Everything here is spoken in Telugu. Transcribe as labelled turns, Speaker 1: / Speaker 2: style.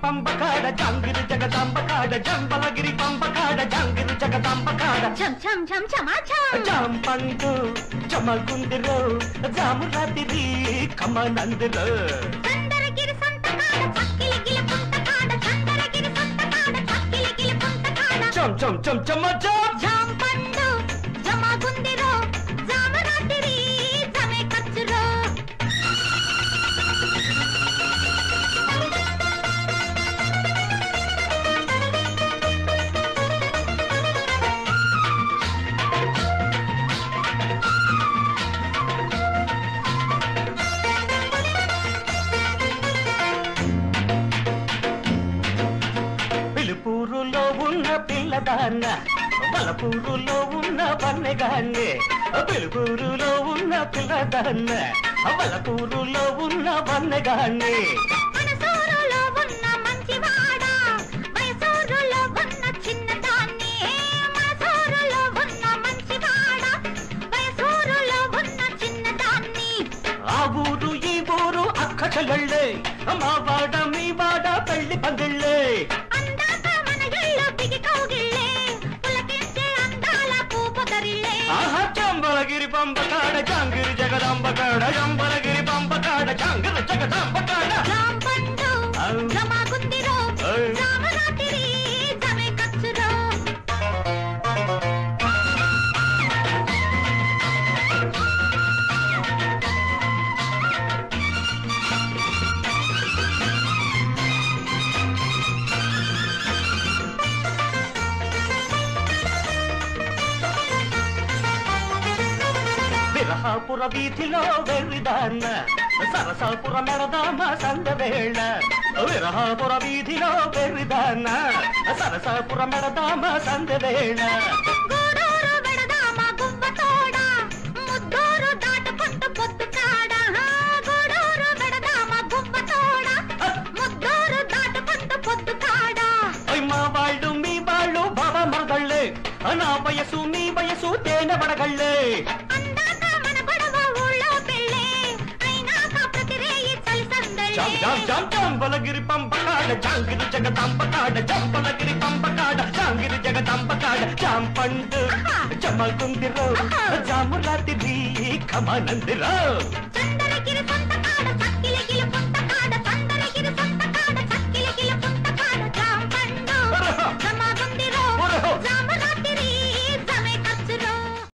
Speaker 1: పంబకాడ జాంగిరి జగదాంబకాడ జంబలగిరి పంబకాడ జాంగిరి జగదాంబకాడ
Speaker 2: ఛం ఛం ఛం ఛమాఛం
Speaker 1: జాంపండు జమగుందిరో జాము రాత్రి కమనందిరో
Speaker 2: చందరగిరి సంతకాడ చక్కిలి గిలి పుంతకాడ చందరగిరి సంతకాడ చక్కిలి గిలి పుంతకాడ
Speaker 1: చం చం చం చమ చం
Speaker 2: జాంపండు జమాగుందిరో జామరాతిరి జమే ఖర్చురో
Speaker 1: పిలుపూరులో ఉన్న పిల్లదాన్న బలపూరులో ఉన్న వన్నెగాన్నే పిలుపూరులో ఉన్న పిల్లదాన్న బలపూరులో ఉన్న వన్నెగాన్నే
Speaker 2: మనసూరులో ఉన్న మంచివాడ మైసూరులో ఉన్న చిన్నదాన్ని మనసూరులో ఉన్న మంచివాడ మైసూరులో ఉన్న చిన్నదాన్ని
Speaker 1: ఆ ఊరు ఈ ఊరు అక్క చెల్లెళ్ళే మా వాడ మీ వాడ పెళ్లి పందిళ్ళే
Speaker 2: అందాక మన ఇళ్ళు బిగి కౌగిళ్ళే పులకించే అందాల పూపొదరిళ్ళే
Speaker 1: ఆహా చంబలగిరి పంపకాడ జాంగిరి జగదాంబకాడ చంబలగిరి పంపకాడ జాంగిరి జగదాంబకాడ
Speaker 2: రాంపండు
Speaker 1: ఔ.
Speaker 2: జమాగుందిరో
Speaker 1: ఔ.
Speaker 2: రామరాత్రి జమే ఖర్చురో
Speaker 1: విరహాపుర వీధిలో వెర్రిదాన్న సరసాపుర మెడదామ సందవేళ విరహాపుర వీధిలో వెర్రిదాన్న సరసాపుర మెడదామ సందవేళ
Speaker 2: గూడూరు వెడదామ గువ్వతోడ ముద్దూరు దాటుకుంటూ పొద్దు కాడ గూడూరు వెడదామ గువ్వతోడ ముద్దూరు దాటుకుంటూ పొద్దు కాడ
Speaker 1: ఓయ్ మా వాళ్ళు మీ వాళ్ళు బాబా మరదళ్ళే నా వయసు నీ వయసు తేనె పడగళ్ళే
Speaker 2: అందాక మన గొడవ ఊళ్ళో పెళ్ళే అయినాక ప్రతి రేయి చలి
Speaker 1: జం జం జం జంబలగిరి పంపకాడ జాంగిరి జగదంబకాడ జంబలగిరి పంపకాడ జాంగిరి జగదంబకాడ జాంపండు జమగుందిరో జాము రాత్రి కమనందిరో
Speaker 2: చంద్ర